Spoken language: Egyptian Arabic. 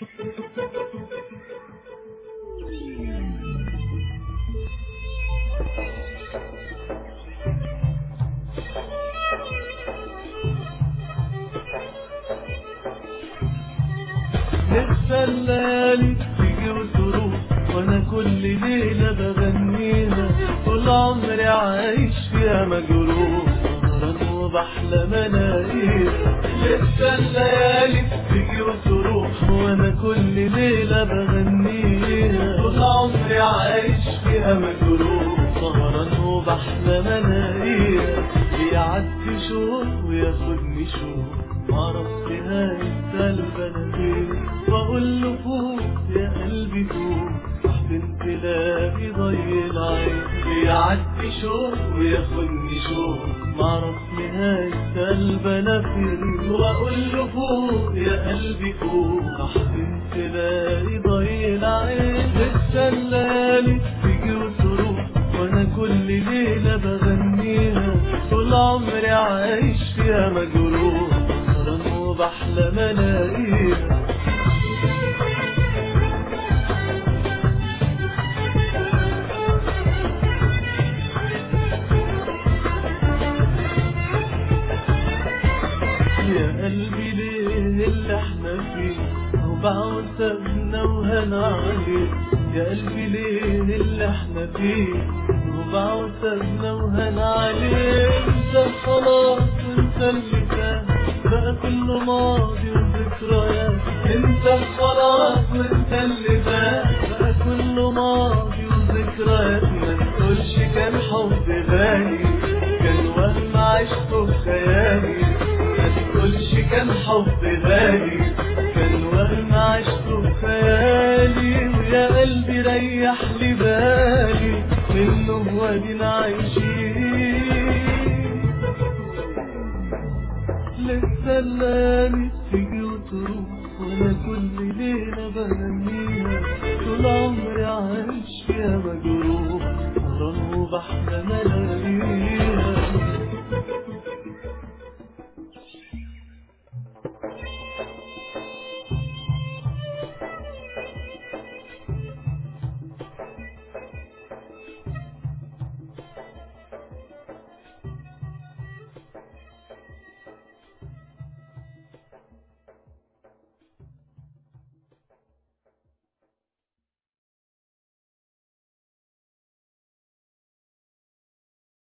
لسه الليالي تيجي وتروح وانا كل ليلة بغنيها طول عمري عايش فيها مجروح سهران وبحلم الاقيها لسه الليالي تيجي وتروح وانا كل ليلة بغنيها طول عمري عايش فيها مجروح سهران وبحلم الاقيها بيعدي شوق وياخدني شوق معرف نهاية قلبنا فين واقول له فوق يا قلبي فوق تحت انتلاقي ضي العين بيعدي شوق وياخدني شوق معرف نهاية قلبنا فين واقول له فوق يا قلبي فوق تحت انتلاقي ضي العين لسه الليالي تيجي وتروح وانا كل ليلة بغنيها طول عمري عايش فيها مجروح سهران وبحلم الاقيها يا قلبي ليه اللي احنا فيه وبعد سابنا وهنا عليه يا قلبي ليه اللي احنا فيه وبعد سابنا وهنا عليه انت خلاص انت اللي فات بقى كله ماضي وذكريات انت خلاص وانت اللي فات بقى كله ماضي وذكريات ما تقولش كان حب غالي كان وهم عشته في خيالي ما تقولش كان حب غالي كان وهم عشته في خيالي ويا قلبي ريح لي بالي منه وادينا عايشين لسه الليالي تيجي وتروح وانا كل ليلة بغنيها طول عمري عايش فيها مجروح سهران وبحلم الاقيها